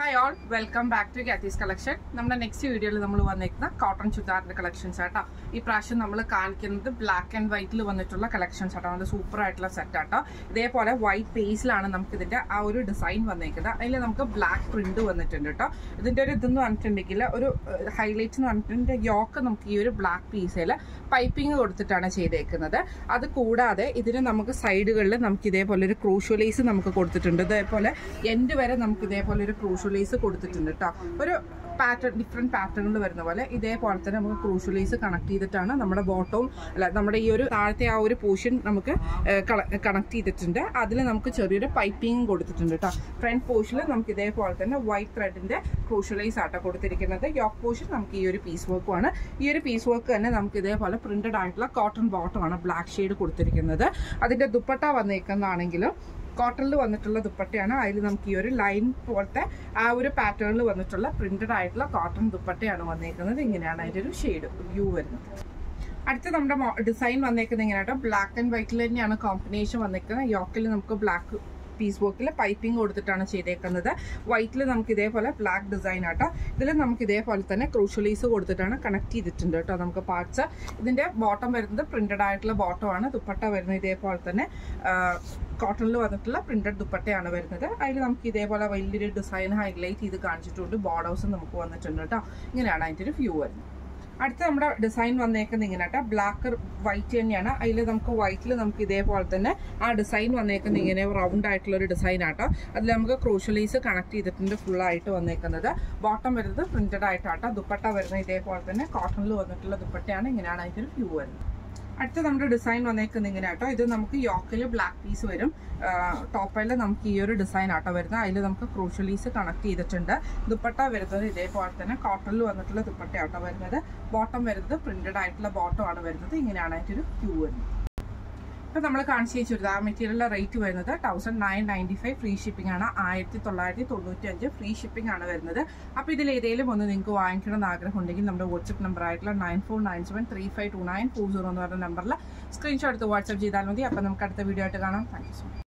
hi all welcome back to Kathy's collection നമ്മുടെ next വീഡിയോയിൽ നമ്മൾ വന്നേക്കുന്ന കോട്ടൺ ചുരിദാറിന്റെ കളക്ഷൻസ് ആട്ടോ ഈ പ്രാവശ്യം നമ്മൾ കാണിക്കുന്നത് ബ്ലാക്ക് ആൻഡ് വൈറ്റിൽ വന്നിട്ടുള്ള കളക്ഷൻസ് ആട്ടോ നല്ല സൂപ്പർ ആയിട്ടുള്ള സെറ്റ് ആട്ടോ ഇതേപോലെ വൈറ്റ് പേസിലാണ് നമുക്ക് ഇതിന്റെ ആ ഒരു ഡിസൈൻ വന്നേക്കുന്നത് അതിൽ നമുക്ക് ബ്ലാക്ക് പ്രിന്റ് വന്നിട്ടുണ്ട് കേട്ടോ ഇതിന്റെ ഒരു ഇതെന്ന് പറഞ്ഞിട്ടുണ്ടെങ്കിൽ ഒരു ഹൈലൈറ്റ് എന്ന് പറഞ്ഞിട്ടുണ്ടെങ്കിൽ യോക്ക് നമുക്ക് ഈ ഒരു ബ്ലാക്ക് പീസിൽ പൈപ്പിംഗ് കൊടുത്തിട്ടാണ് ചെയ്തേക്കുന്നത് അത് കൂടാതെ ഇതിന് നമുക്ക് സൈഡുകളിൽ നമുക്ക് ഇതേപോലെ ഒരു ക്രൂഷ്യലൈസ് നമുക്ക് കൊടുത്തിട്ടുണ്ട് ഇതേപോലെ എൻഡ് വരെ നമുക്ക് ഇതേപോലെ ഒരു ക്രൂഷ്യലൈസ് കൊടുത്തിട്ടുണ്ട് കേട്ടോ ഒരു പാറ്റേൺ ഡിഫറെന്റ് പാറ്റേണിൽ വരുന്ന പോലെ ഇതേപോലെ തന്നെ നമുക്ക് ക്രൂഷ്യലൈസ് കണക്ട് ചെയ്തിട്ടാണ് നമ്മുടെ ബോട്ടവും അല്ല നമ്മുടെ ഈ ഒരു താഴത്തെ ആ ഒരു പോർഷൻ നമുക്ക് കണക്ട് ചെയ്തിട്ടുണ്ട് അതിൽ നമുക്ക് ചെറിയൊരു പൈപ്പിംഗ് കൊടുത്തിട്ടുണ്ട് കേട്ടോ ഫ്രണ്ട് പോർഷനിൽ നമുക്ക് ഇതേപോലെ തന്നെ വൈറ്റ് ത്രെഡിന്റെ ക്രൂഷ്യലൈസ് ആട്ടോ കൊടുത്തിരിക്കുന്നത് യോക്ക് പോർഷൻ നമുക്ക് ഈ ഒരു പീസ് വർക്കുമാണ് ഈ ഒരു പീസ് വർക്ക് തന്നെ നമുക്ക് ഇതേപോലെ പ്രിന്റഡ് ആയിട്ടുള്ള കോട്ടൺ ബോട്ടമാണ് ബ്ലാക്ക് ഷെയ്ഡ് കൊടുത്തിരിക്കുന്നത് അതിന്റെ ദുപ്പട്ട വന്നേക്കുന്നതാണെങ്കിലും കോട്ടണിൽ വന്നിട്ടുള്ള ദുപ്പട്ടയാണ് അതിൽ നമുക്ക് ഈ ഒരു ലൈൻ പോലത്തെ ആ ഒരു പാറ്റേണിൽ വന്നിട്ടുള്ള പ്രിന്റഡ് ആയിട്ടുള്ള കോട്ടൺ ദുപ്പട്ടയാണ് വന്നേക്കുന്നത് ഇങ്ങനെയാണ് അതിന്റെ ഒരു ഷെയ്ഡ് വ്യൂ വരുന്നത് അടുത്ത നമ്മുടെ ഡിസൈൻ വന്നേക്കുന്നത് ഇങ്ങനെയാട്ടോ ബ്ലാക്ക് ആൻഡ് വൈറ്റിൽ തന്നെയാണ് കോമ്പിനേഷൻ വന്നേക്കുന്നത് യോക്കിൽ നമുക്ക് ബ്ലാക്ക് പീസ് വർക്കിൽ പൈപ്പിംഗ് കൊടുത്തിട്ടാണ് ചെയ്തേക്കുന്നത് വൈറ്റിൽ നമുക്ക് ഇതേപോലെ ബ്ലാക്ക് ഡിസൈൻ ആട്ടോ ഇതിൽ നമുക്ക് ഇതേപോലെ തന്നെ ക്രൂഷ്യലൈസ് കൊടുത്തിട്ടാണ് കണക്ട് ചെയ്തിട്ടുണ്ട് കേട്ടോ നമുക്ക് പാർട്സ് ഇതിന്റെ ബോട്ടം വരുന്നത് പ്രിന്റഡ് ആയിട്ടുള്ള ബോട്ടം ആണ് ദുപ്പട്ട വരുന്നത് ഇതേപോലെ തന്നെ കോട്ടണിൽ വന്നിട്ടുള്ള പ്രിന്റഡ് ദുപ്പട്ടയാണ് വരുന്നത് അതിൽ നമുക്ക് ഇതേപോലെ വലിയൊരു ഡിസൈൻ ഹൈലൈറ്റ് ചെയ്ത് കാണിച്ചിട്ടുണ്ട് ബോർഡേഴ്സ് നമുക്ക് വന്നിട്ടുണ്ട് കേട്ടോ ഇങ്ങനെയാണ് അതിൻ്റെ ഒരു വ്യൂ വരുന്നത് അടുത്ത നമ്മുടെ ഡിസൈൻ വന്നേക്കുന്നത് ഇങ്ങനെ കേട്ടോ ബ്ലാക്ക് വൈറ്റ് തന്നെയാണ് അതിൽ നമുക്ക് വൈറ്റിൽ നമുക്ക് ഇതേപോലെ തന്നെ ആ ഡിസൈൻ വന്നേക്കുന്നത് ഇങ്ങനെ റൗണ്ട് ആയിട്ടുള്ള ഒരു ഡിസൈൻ ആട്ടോ അതിൽ നമുക്ക് ക്രൂഷ്യലൈസ് കണക്ട് ചെയ്തിട്ടുണ്ട് ഫുൾ ആയിട്ട് വന്നേക്കുന്നത് ബോട്ടം വരുന്നത് പ്രിന്റഡ് ആയിട്ടാട്ടോ ദുപ്പട്ട വരുന്നത് ഇതേപോലെ തന്നെ കോട്ടണിൽ വന്നിട്ടുള്ള ദുപ്പട്ടയാണ് ഇങ്ങനെയാണ് അതിൻ്റെ ഒരു വ്യൂ വരുന്നത് അടുത്ത നമ്മുടെ ഡിസൈൻ വന്നേക്കുന്നത് ഇങ്ങനെ ആട്ടോ ഇത് നമുക്ക് യോക്കിൽ ബ്ലാക്ക് പീസ് വരും ടോപ്പിൽ നമുക്ക് ഈ ഒരു ഡിസൈൻ ആട്ടോ വരുന്നത് അതിൽ നമുക്ക് ക്രൂഷ്യലീസ് കണക്ട് ചെയ്തിട്ടുണ്ട് ദുപ്പട്ട വരുന്നത് ഇതേപോലെ തന്നെ കോട്ടണിൽ വന്നിട്ടുള്ള ദുപ്പട്ട ആട്ടോ വരുന്നത് ബോട്ടം വരുന്നത് പ്രിന്റഡ് ആയിട്ടുള്ള ബോട്ടം ആണ് വരുന്നത് ഇങ്ങനെയാണ് അതിൻ്റെ ഒരു ക്യൂ വരുന്നത് ഇപ്പൊ നമ്മൾ കാണിച്ച ചുരിദാർ മെറ്റീരിയലിന്റെ റേറ്റ് വരുന്നത് thousand nine ninety five free shipping ആണ് ആയിരത്തി തൊള്ളായിരത്തി തൊണ്ണൂറ്റി അഞ്ച് ഫ്രീ ഷിപ്പിംഗ് ആണ് വരുന്നത് അപ്പൊ ഇതിൽ ഏതെങ്കിലും ഒന്ന് നിങ്ങൾക്ക് വാങ്ങിക്കണം എന്ന് ആഗ്രഹം ഉണ്ടെങ്കിൽ നമ്മുടെ വാട്സ്ആപ്പ് നമ്പർ ആയിട്ടുള്ള nine four nine seven three five two nine four zero എന്ന് പറഞ്ഞ നമ്പറിൽ സ്ക്രീൻഷോട്ട് എടുത്ത് വാട്സ്ആപ്പ് ചെയ്താൽ മതി അപ്പൊ നമുക്ക് അടുത്ത വീഡിയോ ആയിട്ട് കാണാം താങ്ക് യു സോ മച്ച്